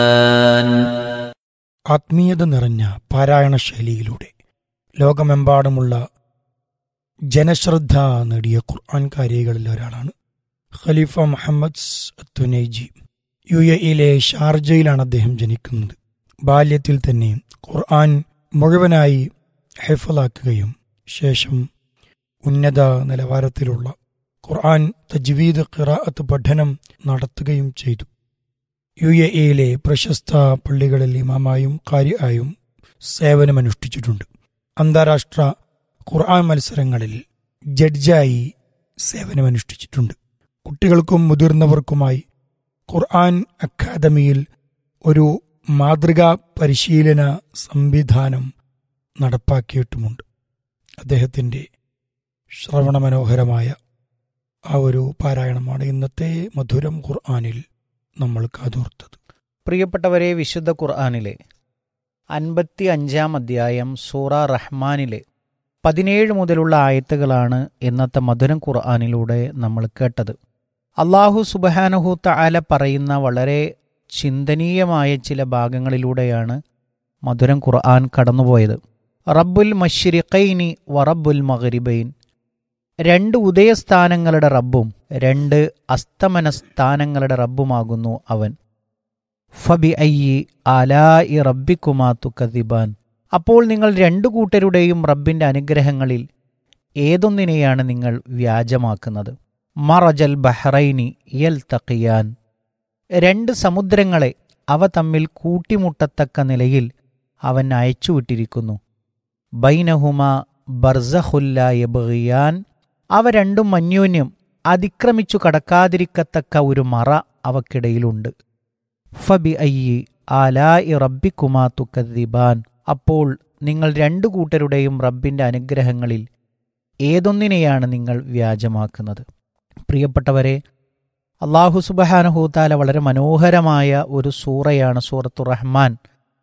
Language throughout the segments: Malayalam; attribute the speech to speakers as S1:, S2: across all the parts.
S1: ആത്മീയത നിറഞ്ഞ പാരായണ ശൈലിയിലൂടെ ലോകമെമ്പാടുമുള്ള ജനശ്രദ്ധ നേടിയ ഖുർആൻ കാരികളിൽ ഒരാളാണ് ഖലീഫ മുഹമ്മദ് തുനൈജി യു എയിലെ ഷാർജയിലാണ് അദ്ദേഹം ജനിക്കുന്നത് ബാല്യത്തിൽ തന്നെ ഖുർആൻ മുഴുവനായി ഹെഫലാക്കുകയും ശേഷം ഉന്നത നിലവാരത്തിലുള്ള ഖുർആൻ തജ്വീദ് ഖിറാഅത്ത് പഠനം നടത്തുകയും ചെയ്തു യു എ ഇയിലെ പ്രശസ്ത പള്ളികളിൽ ഇമാമായും കാര്യായും സേവനമനുഷ്ഠിച്ചിട്ടുണ്ട് അന്താരാഷ്ട്ര ഖുർആൻ മത്സരങ്ങളിൽ ജഡ്ജായി സേവനമനുഷ്ഠിച്ചിട്ടുണ്ട് കുട്ടികൾക്കും മുതിർന്നവർക്കുമായി ഖുർആൻ അക്കാദമിയിൽ ഒരു മാതൃകാ പരിശീലന സംവിധാനം നടപ്പാക്കിയിട്ടുമുണ്ട് അദ്ദേഹത്തിൻ്റെ ശ്രവണമനോഹരമായ ആ ഒരു പാരായണമാണ് ഇന്നത്തെ മധുരം ഖുർആനിൽ നമ്മൾ കാതോർത്തത്
S2: പ്രിയപ്പെട്ടവരെ വിശുദ്ധ ഖുർആാനിലെ അൻപത്തി അഞ്ചാം അധ്യായം സൂറ റഹ്മാനിലെ പതിനേഴ് മുതലുള്ള ആയത്തുകളാണ് ഇന്നത്തെ മധുരം ഖുർആാനിലൂടെ നമ്മൾ കേട്ടത് അള്ളാഹു സുബഹാനഹു തആല പറയുന്ന വളരെ ചിന്തനീയമായ ചില ഭാഗങ്ങളിലൂടെയാണ് മധുരം ഖുർആൻ കടന്നുപോയത് റബ്ബുൽ മഷ്രിഖൈനി വറബ്ബുൽ മഗ്രിബൈൻ രണ്ട് ഉദയസ്ഥാനങ്ങളുടെ റബ്ബും രണ്ട് അസ്തമന സ്ഥാനങ്ങളുടെ റബ്ബുമാകുന്നു അവൻ ഫബി അയ്യി ആലായി റബ്ബിക്കുമാ തുക്കദിബാൻ അപ്പോൾ നിങ്ങൾ രണ്ടു കൂട്ടരുടെയും റബ്ബിന്റെ അനുഗ്രഹങ്ങളിൽ ഏതൊന്നിനെയാണ് നിങ്ങൾ വ്യാജമാക്കുന്നത് മറജൽ ബഹ്റൈനി യൽ തക്കിയാൻ രണ്ട് സമുദ്രങ്ങളെ അവ തമ്മിൽ കൂട്ടിമുട്ടത്തക്ക നിലയിൽ അവൻ അയച്ചുവിട്ടിരിക്കുന്നു ബൈനഹുമ ബർസഹുല്ല യബിയാൻ അവ രണ്ടും അന്യോന്യം അതിക്രമിച്ചു കടക്കാതിരിക്കത്തക്ക ഒരു മറ അവക്കിടയിലുണ്ട് ഫബി അയ്യി ആലായി റബ്ബിക്കുമാ തുക്കദിബാൻ അപ്പോൾ നിങ്ങൾ രണ്ടു കൂട്ടരുടെയും റബ്ബിന്റെ അനുഗ്രഹങ്ങളിൽ ഏതൊന്നിനെയാണ് നിങ്ങൾ വ്യാജമാക്കുന്നത് പ്രിയപ്പെട്ടവരെ അള്ളാഹു സുബഹാനഹൂത്താല വളരെ മനോഹരമായ ഒരു സൂറയാണ് സൂറത്തു റഹ്മാൻ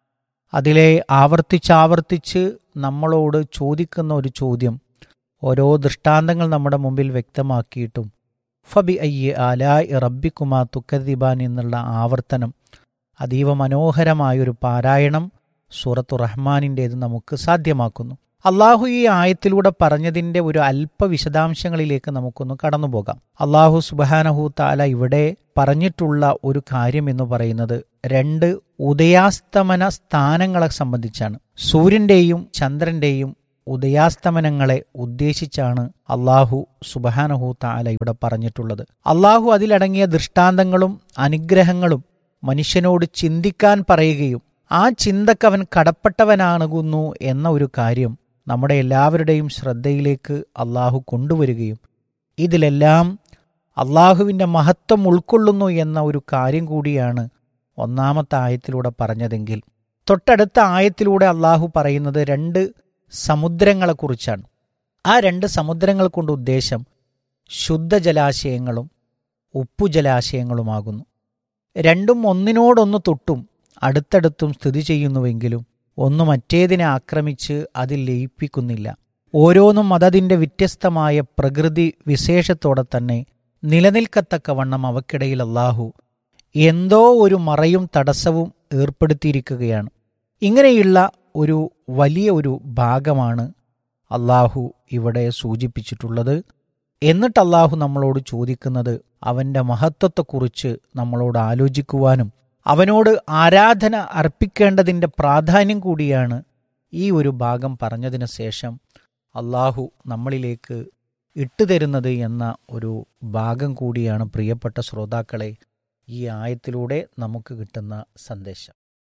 S2: അതിലെ ആവർത്തിച്ചാവർത്തിച്ച് നമ്മളോട് ചോദിക്കുന്ന ഒരു ചോദ്യം ഓരോ ദൃഷ്ടാന്തങ്ങൾ നമ്മുടെ മുമ്പിൽ വ്യക്തമാക്കിയിട്ടും ഫബി അയ്യ ആലായ് റബ്ബിക്കുമാ തുക്കദിബാൻ എന്നുള്ള ആവർത്തനം അതീവ മനോഹരമായൊരു പാരായണം സൂറത്തു റഹ്മാനിൻ്റേത് നമുക്ക് സാധ്യമാക്കുന്നു അള്ളാഹു ഈ ആയത്തിലൂടെ പറഞ്ഞതിൻ്റെ ഒരു അല്പ വിശദാംശങ്ങളിലേക്ക് നമുക്കൊന്ന് കടന്നുപോകാം അള്ളാഹു സുബാനഹു താല ഇവിടെ പറഞ്ഞിട്ടുള്ള ഒരു കാര്യം എന്ന് പറയുന്നത് രണ്ട് ഉദയാസ്തമന സ്ഥാനങ്ങളെ സംബന്ധിച്ചാണ് സൂര്യന്റെയും ചന്ദ്രന്റെയും ഉദയാസ്തമനങ്ങളെ ഉദ്ദേശിച്ചാണ് അള്ളാഹു സുബഹാനഹു താല ഇവിടെ പറഞ്ഞിട്ടുള്ളത് അള്ളാഹു അതിലടങ്ങിയ ദൃഷ്ടാന്തങ്ങളും അനുഗ്രഹങ്ങളും മനുഷ്യനോട് ചിന്തിക്കാൻ പറയുകയും ആ ചിന്തക്കവൻ കടപ്പെട്ടവനാകുന്നു എന്ന ഒരു കാര്യം നമ്മുടെ എല്ലാവരുടെയും ശ്രദ്ധയിലേക്ക് അള്ളാഹു കൊണ്ടുവരികയും ഇതിലെല്ലാം അള്ളാഹുവിൻ്റെ മഹത്വം ഉൾക്കൊള്ളുന്നു എന്ന ഒരു കാര്യം കൂടിയാണ് ഒന്നാമത്തെ ആയത്തിലൂടെ പറഞ്ഞതെങ്കിൽ തൊട്ടടുത്ത ആയത്തിലൂടെ അള്ളാഹു പറയുന്നത് രണ്ട് സമുദ്രങ്ങളെക്കുറിച്ചാണ് ആ രണ്ട് സമുദ്രങ്ങൾ കൊണ്ട് ഉദ്ദേശം ശുദ്ധജലാശയങ്ങളും ഉപ്പുജലാശയങ്ങളുമാകുന്നു രണ്ടും ഒന്നിനോടൊന്ന് തൊട്ടും അടുത്തടുത്തും സ്ഥിതി ചെയ്യുന്നുവെങ്കിലും ഒന്ന് മറ്റേതിനെ ആക്രമിച്ച് അതിൽ ലയിപ്പിക്കുന്നില്ല ഓരോന്നും അതതിൻ്റെ വ്യത്യസ്തമായ പ്രകൃതി വിശേഷത്തോടെ തന്നെ നിലനിൽക്കത്തക്കവണ്ണം അവക്കിടയിൽ അള്ളാഹു എന്തോ ഒരു മറയും തടസ്സവും ഏർപ്പെടുത്തിയിരിക്കുകയാണ് ഇങ്ങനെയുള്ള ഒരു വലിയ ഒരു ഭാഗമാണ് അള്ളാഹു ഇവിടെ സൂചിപ്പിച്ചിട്ടുള്ളത് എന്നിട്ട് അള്ളാഹു നമ്മളോട് ചോദിക്കുന്നത് അവൻ്റെ മഹത്വത്തെക്കുറിച്ച് നമ്മളോട് ആലോചിക്കുവാനും അവനോട് ആരാധന അർപ്പിക്കേണ്ടതിൻ്റെ പ്രാധാന്യം കൂടിയാണ് ഈ ഒരു ഭാഗം പറഞ്ഞതിന് ശേഷം അള്ളാഹു നമ്മളിലേക്ക് ഇട്ടുതരുന്നത് എന്ന ഒരു ഭാഗം കൂടിയാണ് പ്രിയപ്പെട്ട ശ്രോതാക്കളെ ഈ ആയത്തിലൂടെ നമുക്ക് കിട്ടുന്ന സന്ദേശം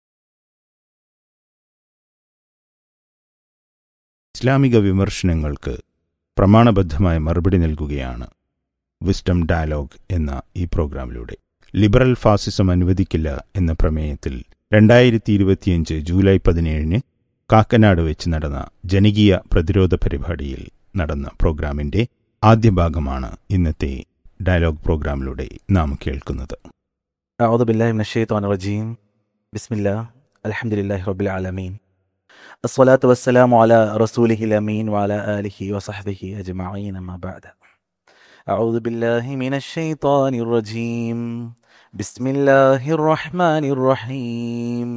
S3: ഇസ്ലാമിക വിമർശനങ്ങൾക്ക് പ്രമാണബദ്ധമായ മറുപടി നൽകുകയാണ് വിസ്ഡം ഡയലോഗ് എന്ന ഈ പ്രോഗ്രാമിലൂടെ ലിബറൽ ഫാസിസം അനുവദിക്കില്ല എന്ന പ്രമേയത്തിൽ രണ്ടായിരത്തി ഇരുപത്തിയഞ്ച് ജൂലൈ പതിനേഴിന് കാക്കനാട് വെച്ച് നടന്ന ജനകീയ പ്രതിരോധ പരിപാടിയിൽ നടന്ന പ്രോഗ്രാമിന്റെ ആദ്യ ഭാഗമാണ് ഇന്നത്തെ ഡയലോഗ് പ്രോഗ്രാമിലൂടെ നാം കേൾക്കുന്നത്
S4: أعوذ بالله من الشيطان الرجيم بسم الله الحمد لله رب العالمين الصلاة والسلام على رسوله الأمين وعلى آله وصحبه أجمعين ما بعد أعوذ بالله من الشيطان الرجيم بسم الله الرحمن الرحيم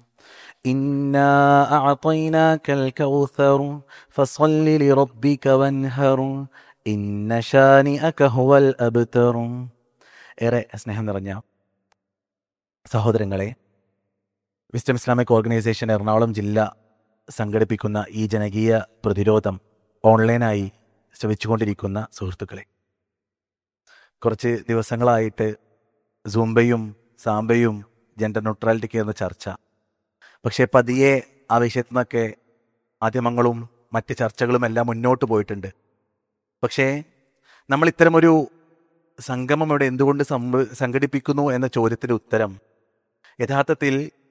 S4: إنا أعطيناك الكوثر فصل لربك وانهر إن شانئك هو الأبتر ഏറെ സ്നേഹം നിറഞ്ഞ സഹോദരങ്ങളെ വിസ്റ്റം ഇസ്ലാമിക് ഓർഗനൈസേഷൻ എറണാകുളം ജില്ല സംഘടിപ്പിക്കുന്ന ഈ ജനകീയ പ്രതിരോധം ഓൺലൈനായി ശ്രമിച്ചുകൊണ്ടിരിക്കുന്ന സുഹൃത്തുക്കളെ കുറച്ച് ദിവസങ്ങളായിട്ട് സൂംബയും സാംബയും ജെൻഡർ ന്യൂട്രാലിറ്റിക്ക് എന്ന ചർച്ച പക്ഷേ പതിയെ ആ വിഷയത്തിൽ നിന്നൊക്കെ മാധ്യമങ്ങളും മറ്റ് ചർച്ചകളും എല്ലാം മുന്നോട്ട് പോയിട്ടുണ്ട് പക്ഷേ നമ്മൾ ഇത്തരമൊരു സംഗമം ഇവിടെ എന്തുകൊണ്ട് സംഭ സംഘടിപ്പിക്കുന്നു എന്ന ചോദ്യത്തിൻ്റെ ഉത്തരം യഥാർത്ഥത്തിൽ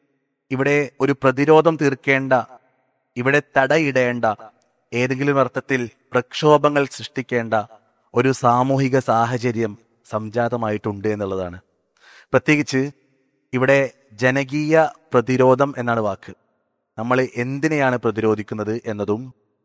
S4: ഇവിടെ ഒരു പ്രതിരോധം തീർക്കേണ്ട ഇവിടെ തടയിടേണ്ട ഏതെങ്കിലും അർത്ഥത്തിൽ പ്രക്ഷോഭങ്ങൾ സൃഷ്ടിക്കേണ്ട ഒരു സാമൂഹിക സാഹചര്യം സംജാതമായിട്ടുണ്ട് എന്നുള്ളതാണ് പ്രത്യേകിച്ച് ഇവിടെ ജനകീയ പ്രതിരോധം എന്നാണ് വാക്ക് നമ്മൾ എന്തിനെയാണ് പ്രതിരോധിക്കുന്നത് എന്നതും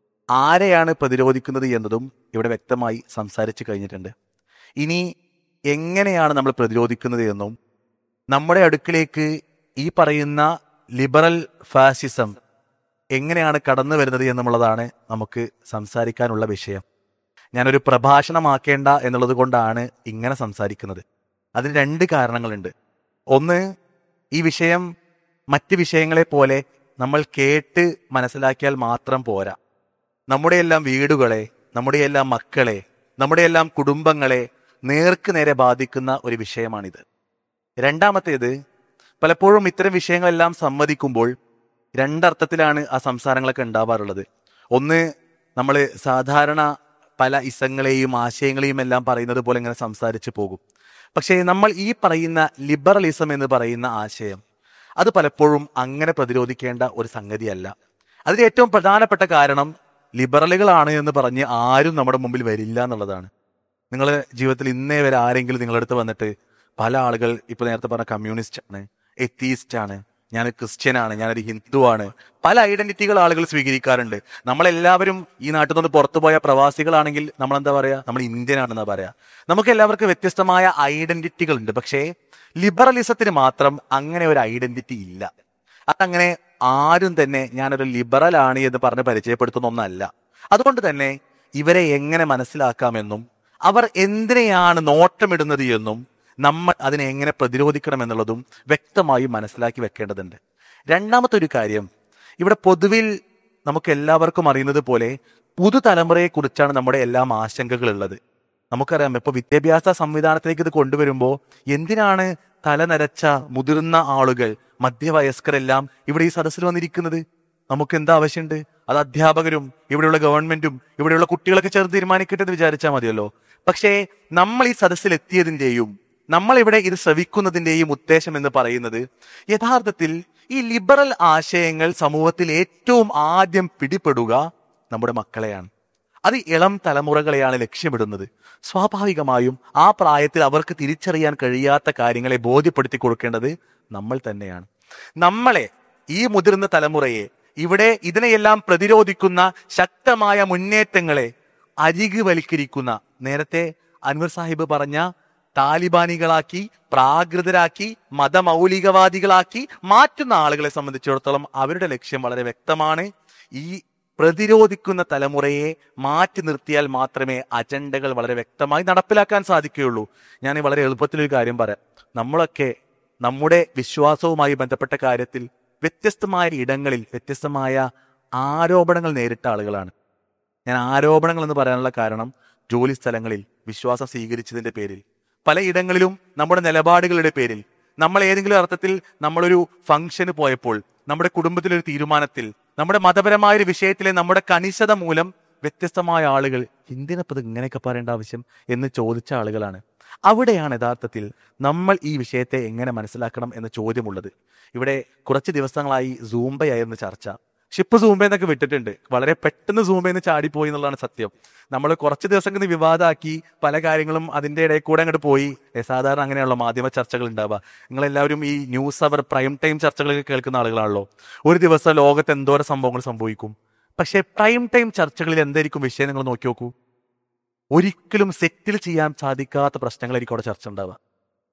S4: ആരെയാണ് പ്രതിരോധിക്കുന്നത് എന്നതും ഇവിടെ വ്യക്തമായി സംസാരിച്ചു കഴിഞ്ഞിട്ടുണ്ട് ഇനി എങ്ങനെയാണ് നമ്മൾ പ്രതിരോധിക്കുന്നത് എന്നും നമ്മുടെ അടുക്കിലേക്ക് ഈ പറയുന്ന ലിബറൽ ഫാസിസം എങ്ങനെയാണ് കടന്നു വരുന്നത് എന്നുള്ളതാണ് നമുക്ക് സംസാരിക്കാനുള്ള വിഷയം ഞാനൊരു പ്രഭാഷണമാക്കേണ്ട എന്നുള്ളത് കൊണ്ടാണ് ഇങ്ങനെ സംസാരിക്കുന്നത് അതിന് രണ്ട് കാരണങ്ങളുണ്ട് ഒന്ന് ഈ വിഷയം മറ്റ് വിഷയങ്ങളെ പോലെ നമ്മൾ കേട്ട് മനസ്സിലാക്കിയാൽ മാത്രം പോരാ നമ്മുടെയെല്ലാം വീടുകളെ നമ്മുടെയെല്ലാം മക്കളെ നമ്മുടെയെല്ലാം കുടുംബങ്ങളെ നേർക്ക് നേരെ ബാധിക്കുന്ന ഒരു വിഷയമാണിത് രണ്ടാമത്തേത് പലപ്പോഴും ഇത്തരം വിഷയങ്ങളെല്ലാം സമ്മതിക്കുമ്പോൾ രണ്ടർത്ഥത്തിലാണ് ആ സംസാരങ്ങളൊക്കെ ഉണ്ടാവാറുള്ളത് ഒന്ന് നമ്മൾ സാധാരണ പല ഇസങ്ങളെയും ആശയങ്ങളെയും എല്ലാം പറയുന്നത് പോലെ ഇങ്ങനെ സംസാരിച്ച് പോകും പക്ഷേ നമ്മൾ ഈ പറയുന്ന ലിബറലിസം എന്ന് പറയുന്ന ആശയം അത് പലപ്പോഴും അങ്ങനെ പ്രതിരോധിക്കേണ്ട ഒരു സംഗതിയല്ല അതിന് ഏറ്റവും പ്രധാനപ്പെട്ട കാരണം ലിബറലുകളാണ് എന്ന് പറഞ്ഞ് ആരും നമ്മുടെ മുമ്പിൽ വരില്ല എന്നുള്ളതാണ് നിങ്ങൾ ജീവിതത്തിൽ ഇന്നേ വരെ ആരെങ്കിലും നിങ്ങളുടെ അടുത്ത് വന്നിട്ട് പല ആളുകൾ ഇപ്പൊ നേരത്തെ പറഞ്ഞ കമ്മ്യൂണിസ്റ്റ് ആണ് എത്തീസ്റ്റ് ആണ് ഞാൻ ക്രിസ്ത്യൻ ആണ് ഞാനൊരു ഹിന്ദു ആണ് പല ഐഡന്റിറ്റികൾ ആളുകൾ സ്വീകരിക്കാറുണ്ട് നമ്മളെല്ലാവരും ഈ നാട്ടിൽ നിന്ന് പുറത്തുപോയ പ്രവാസികളാണെങ്കിൽ നമ്മൾ എന്താ പറയാ നമ്മൾ ഇന്ത്യൻ ആണെന്നാ പറയാ നമുക്ക് എല്ലാവർക്കും വ്യത്യസ്തമായ ഐഡന്റിറ്റികൾ ഉണ്ട് പക്ഷേ ലിബറലിസത്തിന് മാത്രം അങ്ങനെ ഒരു ഐഡന്റിറ്റി ഇല്ല അതങ്ങനെ ആരും തന്നെ ഞാനൊരു ലിബറൽ ആണ് എന്ന് പറഞ്ഞ് പരിചയപ്പെടുത്തുന്ന ഒന്നല്ല അതുകൊണ്ട് തന്നെ ഇവരെ എങ്ങനെ മനസ്സിലാക്കാമെന്നും അവർ എന്തിനെയാണ് നോട്ടമിടുന്നത് എന്നും നമ്മൾ അതിനെ എങ്ങനെ പ്രതിരോധിക്കണം എന്നുള്ളതും വ്യക്തമായി മനസ്സിലാക്കി വെക്കേണ്ടതുണ്ട് രണ്ടാമത്തെ ഒരു കാര്യം ഇവിടെ പൊതുവിൽ നമുക്ക് എല്ലാവർക്കും അറിയുന്നത് പോലെ പുതുതലമുറയെ കുറിച്ചാണ് നമ്മുടെ എല്ലാം ആശങ്കകളുള്ളത് നമുക്കറിയാം ഇപ്പൊ വിദ്യാഭ്യാസ സംവിധാനത്തിലേക്ക് ഇത് കൊണ്ടുവരുമ്പോൾ എന്തിനാണ് തലനരച്ച മുതിർന്ന ആളുകൾ മധ്യവയസ്കരെല്ലാം ഇവിടെ ഈ സദസ്സിൽ വന്നിരിക്കുന്നത് നമുക്ക് എന്താ ആവശ്യമുണ്ട് അത് അധ്യാപകരും ഇവിടെയുള്ള ഗവൺമെന്റും ഇവിടെയുള്ള കുട്ടികളൊക്കെ ചേർന്ന് തീരുമാനിക്കട്ടെ എന്ന് വിചാരിച്ചാൽ മതിയല്ലോ പക്ഷേ നമ്മൾ ഈ സദസ്സിൽ എത്തിയതിന്റെയും നമ്മൾ ഇവിടെ ഇത് ശ്രവിക്കുന്നതിന്റെയും ഉദ്ദേശം എന്ന് പറയുന്നത് യഥാർത്ഥത്തിൽ ഈ ലിബറൽ ആശയങ്ങൾ സമൂഹത്തിൽ ഏറ്റവും ആദ്യം പിടിപെടുക നമ്മുടെ മക്കളെയാണ് അത് ഇളം തലമുറകളെയാണ് ലക്ഷ്യമിടുന്നത് സ്വാഭാവികമായും ആ പ്രായത്തിൽ അവർക്ക് തിരിച്ചറിയാൻ കഴിയാത്ത കാര്യങ്ങളെ ബോധ്യപ്പെടുത്തി കൊടുക്കേണ്ടത് നമ്മൾ തന്നെയാണ് നമ്മളെ ഈ മുതിർന്ന തലമുറയെ ഇവിടെ ഇതിനെയെല്ലാം പ്രതിരോധിക്കുന്ന ശക്തമായ മുന്നേറ്റങ്ങളെ അരികുവൽക്കരിക്കുന്ന നേരത്തെ അൻവർ സാഹിബ് പറഞ്ഞ താലിബാനികളാക്കി പ്രാകൃതരാക്കി മതമൗലികവാദികളാക്കി മാറ്റുന്ന ആളുകളെ സംബന്ധിച്ചിടത്തോളം അവരുടെ ലക്ഷ്യം വളരെ വ്യക്തമാണ് ഈ പ്രതിരോധിക്കുന്ന തലമുറയെ മാറ്റി നിർത്തിയാൽ മാത്രമേ അജണ്ടകൾ വളരെ വ്യക്തമായി നടപ്പിലാക്കാൻ സാധിക്കുകയുള്ളൂ ഞാൻ ഈ വളരെ എളുപ്പത്തിലൊരു കാര്യം പറയാം നമ്മളൊക്കെ നമ്മുടെ വിശ്വാസവുമായി ബന്ധപ്പെട്ട കാര്യത്തിൽ വ്യത്യസ്തമായ ഇടങ്ങളിൽ വ്യത്യസ്തമായ ആരോപണങ്ങൾ നേരിട്ട ആളുകളാണ് ഞാൻ ആരോപണങ്ങൾ എന്ന് പറയാനുള്ള കാരണം ജോലി സ്ഥലങ്ങളിൽ വിശ്വാസം സ്വീകരിച്ചതിന്റെ പേരിൽ പലയിടങ്ങളിലും നമ്മുടെ നിലപാടുകളുടെ പേരിൽ നമ്മൾ ഏതെങ്കിലും അർത്ഥത്തിൽ നമ്മളൊരു ഫംഗ്ഷന് പോയപ്പോൾ നമ്മുടെ കുടുംബത്തിലൊരു തീരുമാനത്തിൽ നമ്മുടെ മതപരമായ ഒരു വിഷയത്തിലെ നമ്മുടെ കണിശത മൂലം വ്യത്യസ്തമായ ആളുകൾ എന്തിനപ്പത് ഇങ്ങനെയൊക്കെ പറയേണ്ട ആവശ്യം എന്ന് ചോദിച്ച ആളുകളാണ് അവിടെയാണ് യഥാർത്ഥത്തിൽ നമ്മൾ ഈ വിഷയത്തെ എങ്ങനെ മനസ്സിലാക്കണം എന്ന ചോദ്യമുള്ളത് ഇവിടെ കുറച്ച് ദിവസങ്ങളായി സൂംബയായിരുന്നു ചർച്ച ഷിപ്പ് സൂംബ എന്നൊക്കെ വിട്ടിട്ടുണ്ട് വളരെ പെട്ടെന്ന് സൂംബയിൽ നിന്ന് ചാടിപ്പോയി എന്നുള്ളതാണ് സത്യം നമ്മൾ കുറച്ച് ദിവസം ഇങ്ങനെ വിവാദമാക്കി പല കാര്യങ്ങളും അതിന്റെ ഇടയിൽ കൂടെ അങ്ങോട്ട് പോയി ഏ, സാധാരണ അങ്ങനെയുള്ള മാധ്യമ ചർച്ചകൾ ഉണ്ടാവുക നിങ്ങൾ എല്ലാവരും ഈ ന്യൂസ് അവർ പ്രൈം ടൈം ചർച്ചകളൊക്കെ കേൾക്കുന്ന ആളുകളാണല്ലോ ഒരു ദിവസം ലോകത്ത് എന്തോരം സംഭവങ്ങൾ സംഭവിക്കും പക്ഷേ പ്രൈം ടൈം ചർച്ചകളിൽ എന്തായിരിക്കും വിഷയം നിങ്ങൾ നോക്കി നോക്കൂ ഒരിക്കലും സെറ്റിൽ ചെയ്യാൻ സാധിക്കാത്ത പ്രശ്നങ്ങളായിരിക്കും അവിടെ ചർച്ച ഉണ്ടാവുക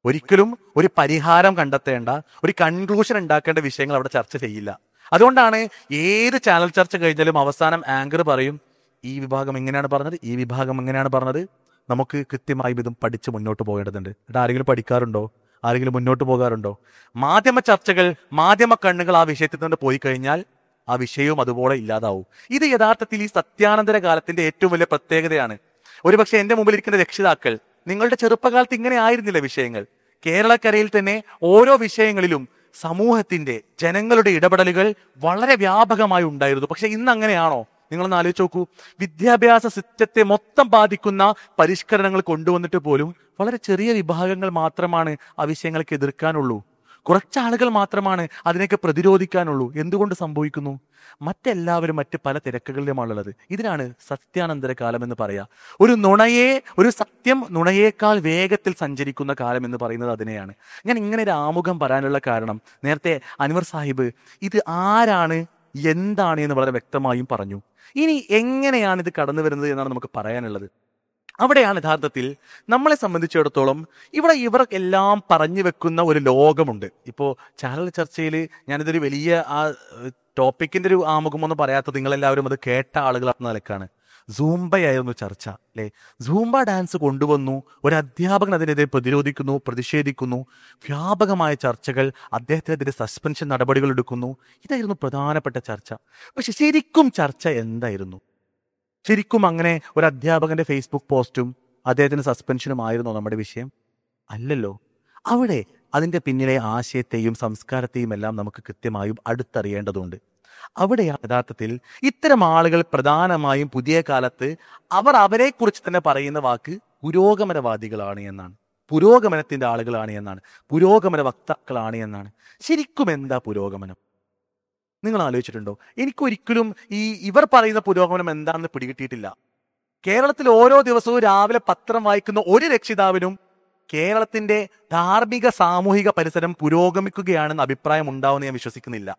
S4: ഒരിക്കലും ഒരു പരിഹാരം കണ്ടെത്തേണ്ട ഒരു കൺക്ലൂഷൻ ഉണ്ടാക്കേണ്ട വിഷയങ്ങൾ അവിടെ ചർച്ച ചെയ്യില്ല അതുകൊണ്ടാണ് ഏത് ചാനൽ ചർച്ച കഴിഞ്ഞാലും അവസാനം ആങ്കർ പറയും ഈ വിഭാഗം എങ്ങനെയാണ് പറഞ്ഞത് ഈ വിഭാഗം എങ്ങനെയാണ് പറഞ്ഞത് നമുക്ക് കൃത്യമായി ഇതും പഠിച്ച് മുന്നോട്ട് പോകേണ്ടതുണ്ട് എന്നിട്ട് ആരെങ്കിലും പഠിക്കാറുണ്ടോ ആരെങ്കിലും മുന്നോട്ട് പോകാറുണ്ടോ മാധ്യമ ചർച്ചകൾ മാധ്യമ കണ്ണുകൾ ആ വിഷയത്തിൽ നിന്ന് പോയി കഴിഞ്ഞാൽ ആ വിഷയവും അതുപോലെ ഇല്ലാതാവും ഇത് യഥാർത്ഥത്തിൽ ഈ സത്യാനന്തര കാലത്തിന്റെ ഏറ്റവും വലിയ പ്രത്യേകതയാണ് ഒരുപക്ഷെ എന്റെ മുമ്പിൽ ഇരിക്കുന്ന രക്ഷിതാക്കൾ നിങ്ങളുടെ ചെറുപ്പകാലത്ത് ഇങ്ങനെ ആയിരുന്നില്ല വിഷയങ്ങൾ കേരളക്കരയിൽ തന്നെ ഓരോ വിഷയങ്ങളിലും സമൂഹത്തിന്റെ ജനങ്ങളുടെ ഇടപെടലുകൾ വളരെ വ്യാപകമായി ഉണ്ടായിരുന്നു പക്ഷെ ഇന്ന് അങ്ങനെയാണോ നിങ്ങളൊന്ന് ആലോചിച്ച് നോക്കൂ വിദ്യാഭ്യാസ സിസ്റ്റത്തെ മൊത്തം ബാധിക്കുന്ന പരിഷ്കരണങ്ങൾ കൊണ്ടുവന്നിട്ട് പോലും വളരെ ചെറിയ വിഭാഗങ്ങൾ മാത്രമാണ് ആ വിഷയങ്ങൾക്ക് എതിർക്കാനുള്ളൂ കുറച്ചാളുകൾ മാത്രമാണ് അതിനൊക്കെ പ്രതിരോധിക്കാനുള്ളൂ എന്തുകൊണ്ട് സംഭവിക്കുന്നു മറ്റെല്ലാവരും മറ്റ് പല തിരക്കുകളിലുമാണുള്ളത് ഇതിനാണ് സത്യാനന്തര കാലം എന്ന് പറയാ ഒരു നുണയെ ഒരു സത്യം നുണയേക്കാൾ വേഗത്തിൽ സഞ്ചരിക്കുന്ന കാലം എന്ന് പറയുന്നത് അതിനെയാണ് ഞാൻ ഇങ്ങനെ ഒരു ആമുഖം പറയാനുള്ള കാരണം നേരത്തെ അൻവർ സാഹിബ് ഇത് ആരാണ് എന്താണ് എന്ന് വളരെ വ്യക്തമായും പറഞ്ഞു ഇനി എങ്ങനെയാണ് ഇത് കടന്നു വരുന്നത് എന്നാണ് നമുക്ക് പറയാനുള്ളത് അവിടെയാണ് യഥാർത്ഥത്തിൽ നമ്മളെ സംബന്ധിച്ചിടത്തോളം ഇവിടെ ഇവർ എല്ലാം പറഞ്ഞു വെക്കുന്ന ഒരു ലോകമുണ്ട് ഇപ്പോൾ ചാനൽ ചർച്ചയിൽ ഞാനിതൊരു വലിയ ആ ടോപ്പിക്കിന്റെ ഒരു ആമുഖമൊന്നും പറയാത്തത് നിങ്ങളെല്ലാവരും അത് കേട്ട ആളുകൾ എന്ന നിലക്കാണ് സൂംബയായിരുന്നു ചർച്ച അല്ലെ സൂംബ ഡാൻസ് കൊണ്ടുവന്നു ഒരു അധ്യാപകൻ അതിനെതിരെ പ്രതിരോധിക്കുന്നു പ്രതിഷേധിക്കുന്നു വ്യാപകമായ ചർച്ചകൾ അദ്ദേഹത്തിനെതിരെ സസ്പെൻഷൻ നടപടികൾ എടുക്കുന്നു ഇതായിരുന്നു പ്രധാനപ്പെട്ട ചർച്ച പക്ഷെ ശരിക്കും ചർച്ച എന്തായിരുന്നു ശരിക്കും അങ്ങനെ ഒരു അധ്യാപകന്റെ ഫേസ്ബുക്ക് പോസ്റ്റും അദ്ദേഹത്തിന് സസ്പെൻഷനും ആയിരുന്നോ നമ്മുടെ വിഷയം അല്ലല്ലോ അവിടെ അതിന്റെ പിന്നിലെ ആശയത്തെയും സംസ്കാരത്തെയും എല്ലാം നമുക്ക് കൃത്യമായും അടുത്തറിയേണ്ടതുണ്ട് അവിടെയാണ് യഥാർത്ഥത്തിൽ ഇത്തരം ആളുകൾ പ്രധാനമായും പുതിയ കാലത്ത് അവർ അവരെക്കുറിച്ച് തന്നെ പറയുന്ന വാക്ക് പുരോഗമനവാദികളാണ് എന്നാണ് പുരോഗമനത്തിന്റെ ആളുകളാണ് എന്നാണ് പുരോഗമന വക്താക്കളാണ് എന്നാണ് ശരിക്കും എന്താ പുരോഗമനം നിങ്ങൾ ആലോചിച്ചിട്ടുണ്ടോ എനിക്കൊരിക്കലും ഈ ഇവർ പറയുന്ന പുരോഗമനം എന്താണെന്ന് പിടികിട്ടിയിട്ടില്ല കേരളത്തിൽ ഓരോ ദിവസവും രാവിലെ പത്രം വായിക്കുന്ന ഒരു രക്ഷിതാവിനും കേരളത്തിന്റെ ധാർമ്മിക സാമൂഹിക പരിസരം പുരോഗമിക്കുകയാണെന്ന് അഭിപ്രായം ഉണ്ടാവുമെന്ന് ഞാൻ വിശ്വസിക്കുന്നില്ല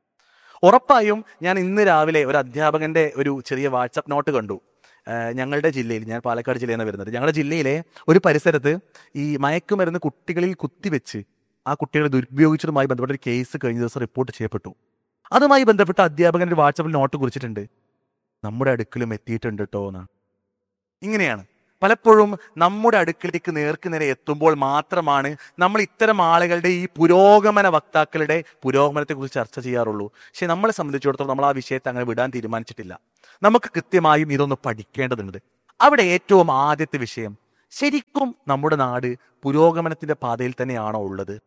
S4: ഉറപ്പായും ഞാൻ ഇന്ന് രാവിലെ ഒരു അധ്യാപകന്റെ ഒരു ചെറിയ വാട്സപ്പ് നോട്ട് കണ്ടു ഏഹ് ഞങ്ങളുടെ ജില്ലയിൽ ഞാൻ പാലക്കാട് ജില്ലയിൽ നിന്ന് വരുന്നത് ഞങ്ങളുടെ ജില്ലയിലെ ഒരു പരിസരത്ത് ഈ മയക്കുമരുന്ന് കുട്ടികളിൽ കുത്തിവെച്ച് ആ കുട്ടികളെ ദുരുപയോഗിച്ചതുമായി ബന്ധപ്പെട്ട ഒരു കേസ് കഴിഞ്ഞ ദിവസം റിപ്പോർട്ട് ചെയ്യപ്പെട്ടു അതുമായി ബന്ധപ്പെട്ട അധ്യാപകൻ ഒരു വാട്സപ്പിൽ നോട്ട് കുറിച്ചിട്ടുണ്ട് നമ്മുടെ അടുക്കലും എത്തിയിട്ടുണ്ട് കേട്ടോ എന്നാണ് ഇങ്ങനെയാണ് പലപ്പോഴും നമ്മുടെ അടുക്കിലേക്ക് നേർക്ക് നേരെ എത്തുമ്പോൾ മാത്രമാണ് നമ്മൾ ഇത്തരം ആളുകളുടെ ഈ പുരോഗമന വക്താക്കളുടെ പുരോഗമനത്തെക്കുറിച്ച് ചർച്ച ചെയ്യാറുള്ളൂ പക്ഷെ നമ്മളെ സംബന്ധിച്ചിടത്തോളം നമ്മൾ ആ വിഷയത്തെ അങ്ങനെ വിടാൻ തീരുമാനിച്ചിട്ടില്ല നമുക്ക് കൃത്യമായും ഇതൊന്ന് പഠിക്കേണ്ടതുണ്ട് അവിടെ ഏറ്റവും ആദ്യത്തെ വിഷയം ശരിക്കും നമ്മുടെ നാട് പുരോഗമനത്തിന്റെ പാതയിൽ തന്നെയാണോ ഉള്ളത്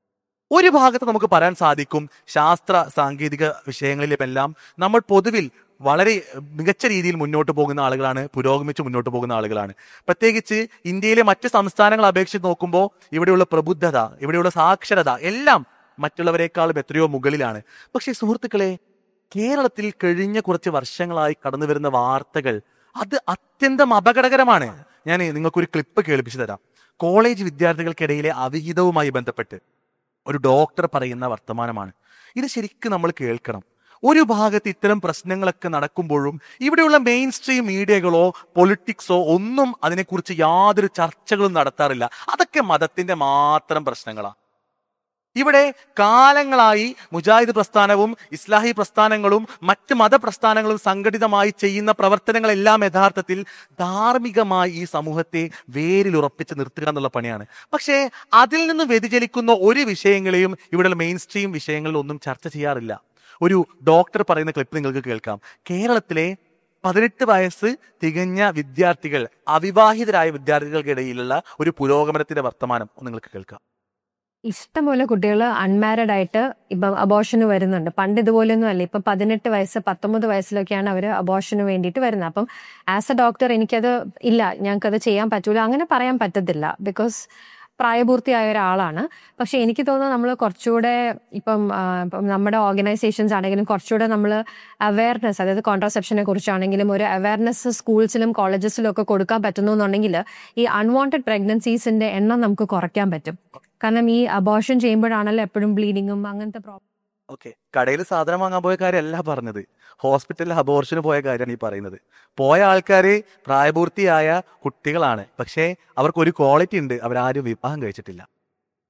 S4: ഒരു ഭാഗത്ത് നമുക്ക് പറയാൻ സാധിക്കും ശാസ്ത്ര സാങ്കേതിക വിഷയങ്ങളിലുമെല്ലാം നമ്മൾ പൊതുവിൽ വളരെ മികച്ച രീതിയിൽ മുന്നോട്ട് പോകുന്ന ആളുകളാണ് പുരോഗമിച്ച് മുന്നോട്ട് പോകുന്ന ആളുകളാണ് പ്രത്യേകിച്ച് ഇന്ത്യയിലെ മറ്റ് സംസ്ഥാനങ്ങൾ അപേക്ഷിച്ച് നോക്കുമ്പോൾ ഇവിടെയുള്ള പ്രബുദ്ധത ഇവിടെയുള്ള സാക്ഷരത എല്ലാം മറ്റുള്ളവരെക്കാളും എത്രയോ മുകളിലാണ് പക്ഷേ സുഹൃത്തുക്കളെ കേരളത്തിൽ കഴിഞ്ഞ കുറച്ച് വർഷങ്ങളായി കടന്നു വരുന്ന വാർത്തകൾ അത് അത്യന്തം അപകടകരമാണ് ഞാൻ നിങ്ങൾക്കൊരു ക്ലിപ്പ് കേൾപ്പിച്ചു തരാം കോളേജ് വിദ്യാർത്ഥികൾക്കിടയിലെ അവിഹിതവുമായി ബന്ധപ്പെട്ട് ഒരു ഡോക്ടർ പറയുന്ന വർത്തമാനമാണ് ഇത് ശരിക്കും നമ്മൾ കേൾക്കണം ഒരു ഭാഗത്ത് ഇത്തരം പ്രശ്നങ്ങളൊക്കെ നടക്കുമ്പോഴും ഇവിടെയുള്ള മെയിൻ സ്ട്രീം മീഡിയകളോ പൊളിറ്റിക്സോ ഒന്നും അതിനെക്കുറിച്ച് യാതൊരു ചർച്ചകളും നടത്താറില്ല അതൊക്കെ മതത്തിന്റെ മാത്രം പ്രശ്നങ്ങളാണ് ഇവിടെ കാലങ്ങളായി മുജാഹിദ് പ്രസ്ഥാനവും ഇസ്ലാഹി പ്രസ്ഥാനങ്ങളും മറ്റ് മതപ്രസ്ഥാനങ്ങളും സംഘടിതമായി ചെയ്യുന്ന പ്രവർത്തനങ്ങളെല്ലാം യഥാർത്ഥത്തിൽ ധാർമ്മികമായി ഈ സമൂഹത്തെ വേരിൽ ഉറപ്പിച്ച് നിർത്തുക എന്നുള്ള പണിയാണ് പക്ഷേ അതിൽ നിന്ന് വ്യതിചലിക്കുന്ന ഒരു വിഷയങ്ങളെയും ഇവിടെയുള്ള മെയിൻ സ്ട്രീം വിഷയങ്ങളിൽ ഒന്നും ചർച്ച ചെയ്യാറില്ല ഒരു ഡോക്ടർ പറയുന്ന ക്ലിപ്പ് നിങ്ങൾക്ക് കേൾക്കാം കേരളത്തിലെ പതിനെട്ട് വയസ്സ് തികഞ്ഞ വിദ്യാർത്ഥികൾ അവിവാഹിതരായ വിദ്യാർത്ഥികൾക്കിടയിലുള്ള ഒരു പുരോഗമനത്തിന്റെ വർത്തമാനം ഒന്ന് നിങ്ങൾക്ക് കേൾക്കാം
S5: ഇഷ്ടംപോലെ കുട്ടികൾ അൺമാരിഡ് ആയിട്ട് ഇപ്പം അബോഷന് വരുന്നുണ്ട് പണ്ട് ഇതുപോലെയൊന്നും അല്ല ഇപ്പം പതിനെട്ട് വയസ്സ് പത്തൊമ്പത് വയസ്സിലൊക്കെയാണ് അവർ അബോഷന് വേണ്ടിയിട്ട് വരുന്നത് അപ്പം ആസ് എ ഡോക്ടർ എനിക്കത് ഇല്ല ഞങ്ങൾക്കത് ചെയ്യാൻ പറ്റൂല അങ്ങനെ പറയാൻ പറ്റത്തില്ല ബിക്കോസ് പ്രായപൂർത്തിയായ ഒരാളാണ് പക്ഷെ എനിക്ക് തോന്നുന്നു നമ്മൾ കുറച്ചുകൂടെ ഇപ്പം ആ, ഇപ്പം നമ്മുടെ ഓർഗനൈസേഷൻസ് ആണെങ്കിലും കുറച്ചുകൂടെ നമ്മൾ അവയർനെസ് അതായത് കോൺട്രസെപ്ഷനെ കുറിച്ചാണെങ്കിലും ഒരു അവയർനെസ് സ്കൂൾസിലും കോളേജസിലും ഒക്കെ കൊടുക്കാൻ പറ്റുന്നു എന്നുണ്ടെങ്കിൽ ഈ അൺവാണ്ടഡ് പ്രഗ്നൻസീസിന്റെ എണ്ണം നമുക്ക് കുറയ്ക്കാൻ പറ്റും കാരണം ഈ അബോഷൻ ചെയ്യുമ്പോഴാണല്ലോ എപ്പോഴും ബ്ലീഡിങ്ങും അങ്ങനത്തെ പ്രോബ്ലം
S4: ഓക്കെ കടയിൽ സാധനം വാങ്ങാൻ പോയ കാര്യമല്ല പറഞ്ഞത് ഹോസ്പിറ്റലിൽ അബോർഷന് പോയ കാര്യമാണ് ഈ പറയുന്നത് പോയ ആൾക്കാര് പ്രായപൂർത്തിയായ കുട്ടികളാണ് പക്ഷേ അവർക്ക് ഒരു ക്വാളിറ്റി ഉണ്ട് അവരാരും വിവാഹം കഴിച്ചിട്ടില്ല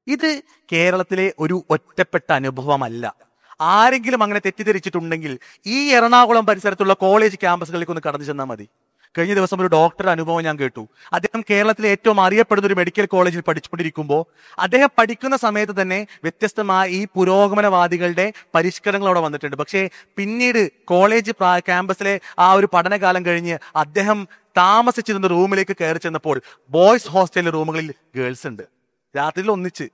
S4: ഇത് കേരളത്തിലെ ഒരു ഒറ്റപ്പെട്ട അനുഭവമല്ല ആരെങ്കിലും അങ്ങനെ തെറ്റിദ്ധരിച്ചിട്ടുണ്ടെങ്കിൽ ഈ എറണാകുളം പരിസരത്തുള്ള കോളേജ് ക്യാമ്പസുകളിലേക്ക് ഒന്ന് കടന്നു ചെന്നാൽ മതി കഴിഞ്ഞ ദിവസം ഒരു ഡോക്ടറുടെ അനുഭവം ഞാൻ കേട്ടു അദ്ദേഹം കേരളത്തിലെ ഏറ്റവും അറിയപ്പെടുന്ന ഒരു മെഡിക്കൽ കോളേജിൽ പഠിച്ചുകൊണ്ടിരിക്കുമ്പോൾ അദ്ദേഹം പഠിക്കുന്ന സമയത്ത് തന്നെ വ്യത്യസ്തമായ ഈ പുരോഗമനവാദികളുടെ പരിഷ്കരണങ്ങൾ അവിടെ വന്നിട്ടുണ്ട് പക്ഷേ പിന്നീട് കോളേജ് പ്രാ- ക്യാമ്പസിലെ ആ ഒരു പഠനകാലം കഴിഞ്ഞ് അദ്ദേഹം താമസിച്ചിരുന്ന റൂമിലേക്ക് കയറി ചെന്നപ്പോൾ ബോയ്സ് ഹോസ്റ്റലിലെ റൂമുകളിൽ ഗേൾസ് ഉണ്ട് രാത്രിയിൽ ഒന്നിച്ച്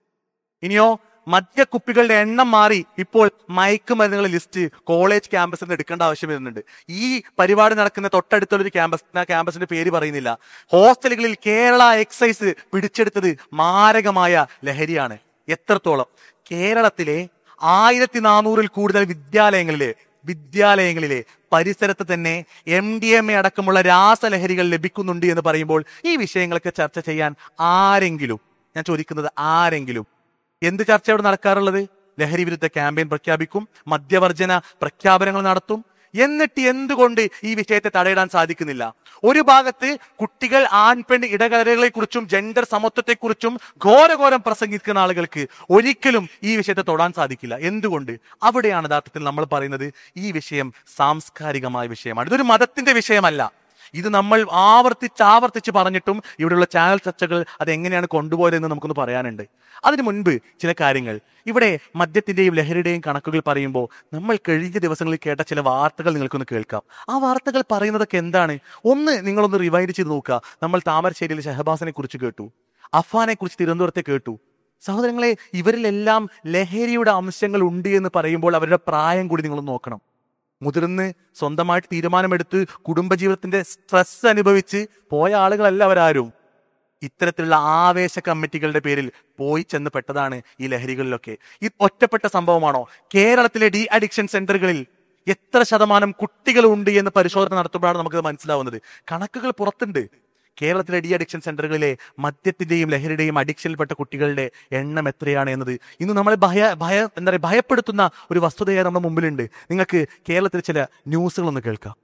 S4: ഇനിയോ മദ്യക്കുപ്പികളുടെ എണ്ണം മാറി ഇപ്പോൾ മയക്കുമരുന്നുകളുടെ ലിസ്റ്റ് കോളേജ് ക്യാമ്പസിൽ നിന്ന് എടുക്കേണ്ട ആവശ്യം വരുന്നുണ്ട് ഈ പരിപാടി നടക്കുന്ന തൊട്ടടുത്തുള്ള ഒരു ക്യാമ്പസ് ഞാൻ ക്യാമ്പസിന്റെ പേര് പറയുന്നില്ല ഹോസ്റ്റലുകളിൽ കേരള എക്സൈസ് പിടിച്ചെടുത്തത് മാരകമായ ലഹരിയാണ് എത്രത്തോളം കേരളത്തിലെ ആയിരത്തി നാനൂറിൽ കൂടുതൽ വിദ്യാലയങ്ങളിലെ വിദ്യാലയങ്ങളിലെ പരിസരത്ത് തന്നെ എം ഡി എം എ അടക്കമുള്ള രാസലഹരികൾ ലഭിക്കുന്നുണ്ട് എന്ന് പറയുമ്പോൾ ഈ വിഷയങ്ങളൊക്കെ ചർച്ച ചെയ്യാൻ ആരെങ്കിലും ഞാൻ ചോദിക്കുന്നത് ആരെങ്കിലും എന്ത് ചർച്ച അവിടെ നടക്കാറുള്ളത് ലഹരി വിരുദ്ധ ക്യാമ്പയിൻ പ്രഖ്യാപിക്കും മദ്യവർജന പ്രഖ്യാപനങ്ങൾ നടത്തും എന്നിട്ട് എന്തുകൊണ്ട് ഈ വിഷയത്തെ തടയിടാൻ സാധിക്കുന്നില്ല ഒരു ഭാഗത്ത് കുട്ടികൾ ആൺ പെൺ ഇടകലകളെ കുറിച്ചും ജെൻഡർ സമത്വത്തെക്കുറിച്ചും ഘോരഘോരം പ്രസംഗിക്കുന്ന ആളുകൾക്ക് ഒരിക്കലും ഈ വിഷയത്തെ തൊടാൻ സാധിക്കില്ല എന്തുകൊണ്ട് അവിടെയാണ് യഥാർത്ഥത്തിൽ നമ്മൾ പറയുന്നത് ഈ വിഷയം സാംസ്കാരികമായ വിഷയമാണ് ഇതൊരു മതത്തിന്റെ വിഷയമല്ല ഇത് നമ്മൾ ആവർത്തിച്ച് ആവർത്തിച്ച് പറഞ്ഞിട്ടും ഇവിടെയുള്ള ചാനൽ ചർച്ചകൾ അത് എങ്ങനെയാണ് കൊണ്ടുപോയതെന്ന് നമുക്കൊന്ന് പറയാനുണ്ട് അതിനു മുൻപ് ചില കാര്യങ്ങൾ ഇവിടെ മദ്യത്തിന്റെയും ലഹരിയുടെയും കണക്കുകൾ പറയുമ്പോൾ നമ്മൾ കഴിഞ്ഞ ദിവസങ്ങളിൽ കേട്ട ചില വാർത്തകൾ നിങ്ങൾക്കൊന്ന് കേൾക്കാം ആ വാർത്തകൾ പറയുന്നതൊക്കെ എന്താണ് ഒന്ന് നിങ്ങളൊന്ന് റിവൈൻഡ് ചെയ്ത് നോക്കുക നമ്മൾ താമരശ്ശേരിയിൽ ഷഹബാസിനെ കുറിച്ച് കേട്ടു അഫാനെ കുറിച്ച് തിരുവനന്തപുരത്തെ കേട്ടു സഹോദരങ്ങളെ ഇവരിലെല്ലാം ലഹരിയുടെ അംശങ്ങൾ ഉണ്ട് എന്ന് പറയുമ്പോൾ അവരുടെ പ്രായം കൂടി നിങ്ങൾ നോക്കണം മുതിർന്ന് സ്വന്തമായിട്ട് തീരുമാനമെടുത്ത് കുടുംബജീവിതത്തിന്റെ സ്ട്രെസ് അനുഭവിച്ച് പോയ ആളുകളല്ല അവരാരും ഇത്തരത്തിലുള്ള ആവേശ കമ്മിറ്റികളുടെ പേരിൽ പോയി ചെന്ന് പെട്ടതാണ് ഈ ലഹരികളിലൊക്കെ ഈ ഒറ്റപ്പെട്ട സംഭവമാണോ കേരളത്തിലെ ഡി അഡിക്ഷൻ സെന്ററുകളിൽ എത്ര ശതമാനം കുട്ടികളുണ്ട് എന്ന് പരിശോധന നടത്തുമ്പോഴാണ് നമുക്കത് മനസ്സിലാവുന്നത് കണക്കുകൾ പുറത്തുണ്ട് കേരളത്തിലെ ഡി അഡിക്ഷൻ സെന്ററുകളിലെ മദ്യത്തിന്റെയും ലഹരിയുടെയും അഡിക്ഷനിൽപ്പെട്ട കുട്ടികളുടെ എണ്ണം എത്രയാണ് എന്നത് ഇന്ന് നമ്മളെ ഭയ ഭയ എന്താ പറയുക ഭയപ്പെടുത്തുന്ന ഒരു വസ്തുതയായി നമ്മുടെ മുമ്പിലുണ്ട് നിങ്ങൾക്ക് കേരളത്തിലെ ചില ന്യൂസുകളൊന്ന് കേൾക്കാം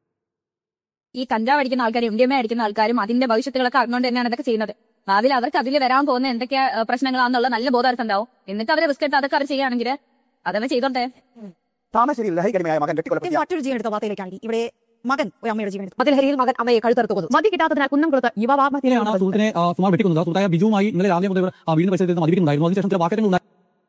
S6: ഈ കഞ്ചാവ് അടിക്കുന്ന ആൾക്കാരും എം ഡി എം എ അടിക്കുന്ന ആൾക്കാരും അതിന്റെ ഭവിഷ്യത്തുകളൊക്കെ അറിഞ്ഞുകൊണ്ട് തന്നെയാണ് ഇതൊക്കെ ചെയ്യുന്നത് ഭാവിയിൽ അവർക്ക് അതിൽ വരാൻ പോകുന്ന എന്തൊക്കെ ഏഹ്, പ്രശ്നങ്ങളാണെന്നുള്ള നല്ല ബോധം ഉണ്ടാവും എന്നിട്ട് അവർ റിസ്ക് എടുത്ത് അതൊക്കെ അവർ ചെയ്യുകയാണെങ്കിൽ അതവർ ചെയ്തോട്ടെ
S7: താമരശ്ശേരിയിൽ ലഹരിക്കടിമയായ മകൻ വെട്ടിക്കൊലപ്പെടുത്തിയ
S8: മറ്റൊരു ജീവൻ എടുത്ത വാർത്തയിലേക്കാണ് ഇവിടെ മകൻ ഒരു അമ്മയുടെ ജീവൻ എടുത്തു മതിലഹരിയിൽ മകൻ അമ്മയെ കഴുത്തറുത്തു കൊന്നു മതി കിട്ടാത്തതിനാൽ കുന്നംകുളത്ത് യുവാവ്
S9: ഇങ്ങനെയാണ്
S8: ആത്മഹത്യ
S9: സുഹൃത്തിനെ ആ, സുമാർ വെട്ടിക്കുന്നത് സുഹൃത്തായ ബിജുവുമായി ഇന്നലെ രാവിലെ മുതൽ ആ വീടിന് പരിസരത്ത് മതിപ്പിക്കുന്നുണ്ടായിരുന്നു അതിനുശേഷം ചില വാക്കറ്റങ്ങൾ ഉണ്ടായി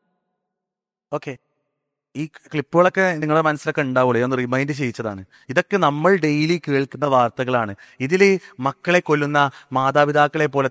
S4: ഓക്കെ ഈ ക്ലിപ്പുകളൊക്കെ നിങ്ങളുടെ മനസ്സിലൊക്കെ ഉണ്ടാവുള്ളൂ ഒന്ന് റിമൈൻഡ് ചെയ്യിച്ചതാണ് ഇതൊക്കെ നമ്മൾ ഡെയിലി കേൾക്കുന്ന വാർത്തകളാണ് ഇതിൽ മക്കളെ കൊല്ലുന്ന മാതാപിതാക്കളെ പോലെ